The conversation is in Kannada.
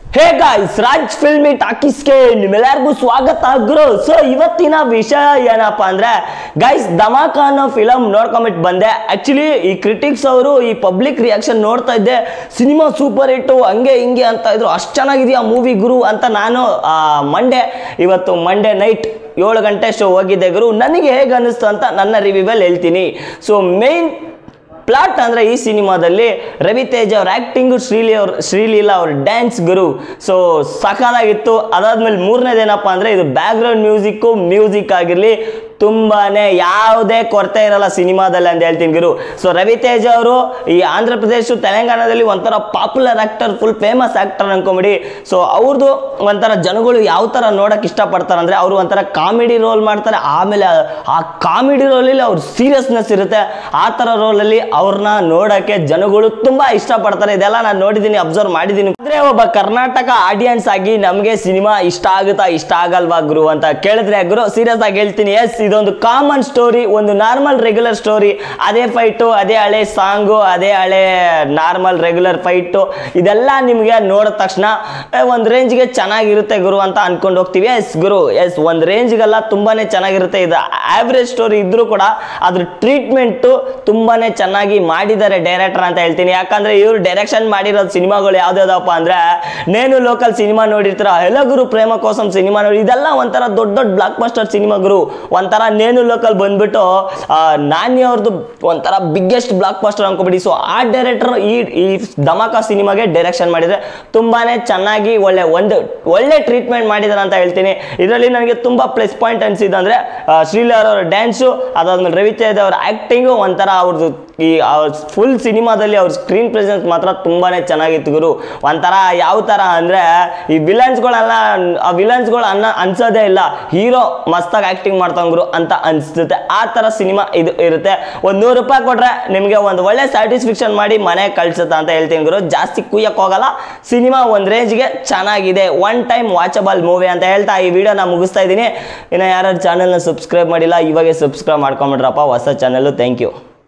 ಹೇ ಗಾಯ್ಸ್ ರಾಜ್ ಫಿಲ್ಮಿ ಟಾಕೀಸ್ಗೆ ನಿಮ್ಮೆಲ್ಲರಿಗೂ ಸ್ವಾಗತ ಗುರು ಸೊ ಇವತ್ತಿನ ವಿಷಯ ಏನಪ್ಪಾ ಅಂದ್ರೆ ಗೈಸ್ ಧಮಾಕ ಅನ್ನೋ ಫಿಲಮ್ ನೋಡ್ಕೊಂಬಿಟ್ಟು ಬಂದೆ ಆಕ್ಚುಲಿ ಈ ಕ್ರಿಟಿಕ್ಸ್ ಅವರು ಈ ಪಬ್ಲಿಕ್ ರಿಯಾಕ್ಷನ್ ನೋಡ್ತಾ ಇದ್ದೆ ಸಿನಿಮಾ ಸೂಪರ್ ಹಿಟ್ಟು ಹಂಗೆ ಹಿಂಗೆ ಅಂತ ಇದ್ರು ಅಷ್ಟು ಚೆನ್ನಾಗಿದೆಯಾ ಮೂವಿ ಗುರು ಅಂತ ನಾನು ಮಂಡೇ ಇವತ್ತು ಮಂಡೇ ನೈಟ್ ಏಳು ಗಂಟೆ ಶೋ ಹೋಗಿದ್ದೆ ಗುರು ನನಗೆ ಹೇಗೆ ಅನ್ನಿಸ್ತು ಅಂತ ನನ್ನ ರಿವ್ಯೂವಲ್ಲಿ ಹೇಳ್ತೀನಿ ಸೊ ಮೇನ್ ಪ್ಲಾಟ್ ಅಂದ್ರೆ ಈ ಸಿನಿಮಾದಲ್ಲಿ ರವಿ ತೇಜ್ ಅವ್ರ ಆ್ಯಕ್ಟಿಂಗು ಶ್ರೀಲಿ ಅವ್ರ ಶ್ರೀಲೀಲಾ ಅವ್ರ ಡ್ಯಾನ್ಸ್ ಗುರು ಸೊ ಸಖತ್ತಾಗಿತ್ತು ಅದಾದ್ಮೇಲೆ ಮೂರನೇದೇನಪ್ಪ ಅಂದರೆ ಇದು ಬ್ಯಾಕ್ಗ್ರೌಂಡ್ ಮ್ಯೂಸಿಕ್ಕು ಮ್ಯೂಸಿಕ್ ಆಗಿರಲಿ ತುಂಬಾನೇ ಯಾವುದೇ ಕೊರತೆ ಇರಲ್ಲ ಸಿನಿಮಾದಲ್ಲಿ ಅಂತ ಹೇಳ್ತೀನಿ ಗುರು ಸೊ ರವಿ ತೇಜ್ ಅವರು ಈ ಆಂಧ್ರ ಪ್ರದೇಶ ತೆಲಂಗಾಣದಲ್ಲಿ ಒಂಥರ popular actor full famous actor ಅನ್ಕೊಂಬಿಡಿ ಸೊ ಅವ್ರದ್ದು ಒಂಥರ ಜನಗಳು ಯಾವ ಥರ ನೋಡೋಕೆ ಇಷ್ಟಪಡ್ತಾರೆ ಅಂದರೆ ಅವರು ಒಂಥರ ಕಾಮಿಡಿ ರೋಲ್ ಮಾಡ್ತಾರೆ ಆಮೇಲೆ ಆ ಕಾಮಿಡಿ ರೋಲಲ್ಲಿ ಅವ್ರ ಸೀರಿಯಸ್ನೆಸ್ ಇರುತ್ತೆ ಆ ಥರ ರೋಲಲ್ಲಿ ಅವ್ರನ್ನ ನೋಡೋಕ್ಕೆ ಜನಗಳು ತುಂಬ ಇಷ್ಟಪಡ್ತಾರೆ ಇದೆಲ್ಲ ನಾನು ನೋಡಿದ್ದೀನಿ ಅಬ್ಸರ್ವ್ ಮಾಡಿದ್ದೀನಿ ಅಂದರೆ ಒಬ್ಬ ಕರ್ನಾಟಕ ಆಡಿಯನ್ಸ್ ಆಗಿ ನಮಗೆ ಸಿನಿಮಾ ಇಷ್ಟ ಆಗುತ್ತಾ ಇಷ್ಟ ಆಗಲ್ವಾ ಗುರು ಅಂತ ಕೇಳಿದ್ರೆ ಗುರು ಸೀರಿಯಸ್ ಆಗಿ ಹೇಳ್ತೀನಿ ಎಸ್ ಇದೊಂದು ಕಾಮನ್ ಸ್ಟೋರಿ ಒಂದು ನಾರ್ಮಲ್ ರೆಗ್ಯುಲರ್ ಸ್ಟೋರಿ ಅದೇ ಫೈಟು ಅದೇ ಹಳೆ ಸಾಂಗು ಅದೇ ಹಳೆ ನಾರ್ಮಲ್ ರೆಗ್ಯುಲರ್ ಫೈಟು ಇದೆಲ್ಲ ನಿಮಗೆ ನೋಡಿದ ತಕ್ಷಣ ಒಂದು ರೇಂಜ್ಗೆ ಚೆನ್ನಾಗಿರುತ್ತೆ ಗುರು ಅಂತ ಅನ್ಕೊಂಡು ಹೋಗ್ತೀವಿ ಎಸ್ ಗುರು ಎಸ್ ಒಂದು ರೇಂಜ್ಗೆಲ್ಲ ತುಂಬಾನೇ ಚೆನ್ನಾಗಿರುತ್ತೆ ಇದು ಆವ್ರೇಜ್ ಸ್ಟೋರಿ ಇದ್ರೂ ಕೂಡ ಅದ್ರ ಟ್ರೀಟ್ಮೆಂಟು ತುಂಬಾನೇ ಚೆನ್ನಾಗಿ ಮಾಡಿದ್ದಾರೆ ಡೈರೆಕ್ಟರ್ ಅಂತ ಹೇಳ್ತೀನಿ ಯಾಕಂದ್ರೆ ಇವರು ಡೈರೆಕ್ಷನ್ ಮಾಡಿರೋದು ಸಿನಿಮಾಗಳು ಯಾವ್ದಾವ್ದಪ್ಪ ಅಂದ್ರೆ ನೇನು ಲೋಕಲ್ ಸಿನಿಮಾ ನೋಡಿರ್ತೀರ ಹೆಲೋ ಗುರು ಪ್ರೇಮ ಕೋಸಂ ಸಿನಿಮಾ ನೋಡಿ ಇದೆಲ್ಲ ಒಂಥರ ದೊಡ್ಡ ದೊಡ್ಡ ಬ್ಲಾಕ್ ಬಸ್ಟರ್ ಸಿನಿಮಾಗಳು ಒಂಥರ ನೇನು ಲೋಕಲ್ ಬಂದ್ಬಿಟ್ಟು ಆ, ನಾನಿ ಅವ್ರದ್ದು ಒಂಥರ ಬಿಗ್ಗೆಸ್ಟ್ ಬ್ಲಾಕ್ ಬಸ್ಟರ್ ಅನ್ಕೊಬಿಡಿ ಸೊ ಆ ಡೈರೆಕ್ಟರ್ ಈ ಈ ಧಮಾಕ ಸಿನಿಮಾಗೆ ಡೈರೆಕ್ಷನ್ ಮಾಡಿದ್ರೆ ತುಂಬಾನೇ ಚೆನ್ನಾಗಿ ಒಳ್ಳೆ ಒಂದು ಒಳ್ಳೆ ಟ್ರೀಟ್ಮೆಂಟ್ ಮಾಡಿದಾರೆ ಅಂತ ಹೇಳ್ತೀನಿ ಇದರಲ್ಲಿ ನನಗೆ ತುಂಬಾ ಪ್ಲಸ್ ಪಾಯಿಂಟ್ ಅನ್ಸಿದ್ದು ಅಂದ್ರೆ ಆ, ಶ್ರೀಲರ್ ಅವರ ಡ್ಯಾನ್ಸು ಅದಾದ್ಮೇಲೆ ರವಿ ತೇಜ್ ಅವರ ಆಕ್ಟಿಂಗು ಒಂಥರ ಅವ್ರದ್ದು ಈ ಫುಲ್ ಸಿನಿಮಾದಲ್ಲಿ ಅವ್ರ ಸ್ಕ್ರೀನ್ ಪ್ರೆಸೆನ್ಸ್ ಮಾತ್ರ ತುಂಬಾನೇ ಚೆನ್ನಾಗಿತ್ತು ಗುರು ಒಂಥರ ಯಾವ ಥರ ಅಂದರೆ ಈ ವಿಲನ್ಸ್ಗಳೆಲ್ಲ ಆ ವಿಲನ್ಸ್ಗಳು ಅನ್ನ ಅನ್ಸೋದೇ ಇಲ್ಲ ಹೀರೋ ಮಸ್ತಾಗಿ ಆ್ಯಕ್ಟಿಂಗ್ ಮಾಡ್ತಂಗ್ರು ಅಂತ ಅನಿಸುತ್ತೆ ಆ ಥರ ಸಿನಿಮಾ ಇದು ಇರುತ್ತೆ ಒಂದು ನೂರು ರೂಪಾಯಿ ಕೊಟ್ರೆ ನಿಮಗೆ ಒಂದು ಒಳ್ಳೆ ಸ್ಯಾಟಿಸ್ಫಿಕ್ಷನ್ ಮಾಡಿ ಮನೆ ಕಳ್ಸುತ್ತೆ ಅಂತ ಹೇಳ್ತೀನಿ ಗುರು ಜಾಸ್ತಿ ಕುಯ್ಯಕ್ಕೆ ಹೋಗಲ್ಲ ಸಿನಿಮಾ ಒಂದು ರೇಂಜ್ಗೆ ಚೆನ್ನಾಗಿದೆ ಒನ್ ಟೈಮ್ ವಾಚಬಲ್ ಮೂವಿ ಅಂತ ಹೇಳ್ತಾ ಈ ವಿಡಿಯೋನ ಮುಗಿಸ್ತಾ ಇದ್ದೀನಿ ಇನ್ನು ಯಾರು ಚಾನಲ್ನ ಸಬ್ಸ್ಕ್ರೈಬ್ ಮಾಡಿಲ್ಲ ಇವಾಗೆ ಸಬ್ಸ್ಕ್ರೈಬ್ ಮಾಡ್ಕೊಂಬಿಡ್ರಪ್ಪ ಹೊಸ ಚಾನಲ್ಲು ಥ್ಯಾಂಕ್ ಯು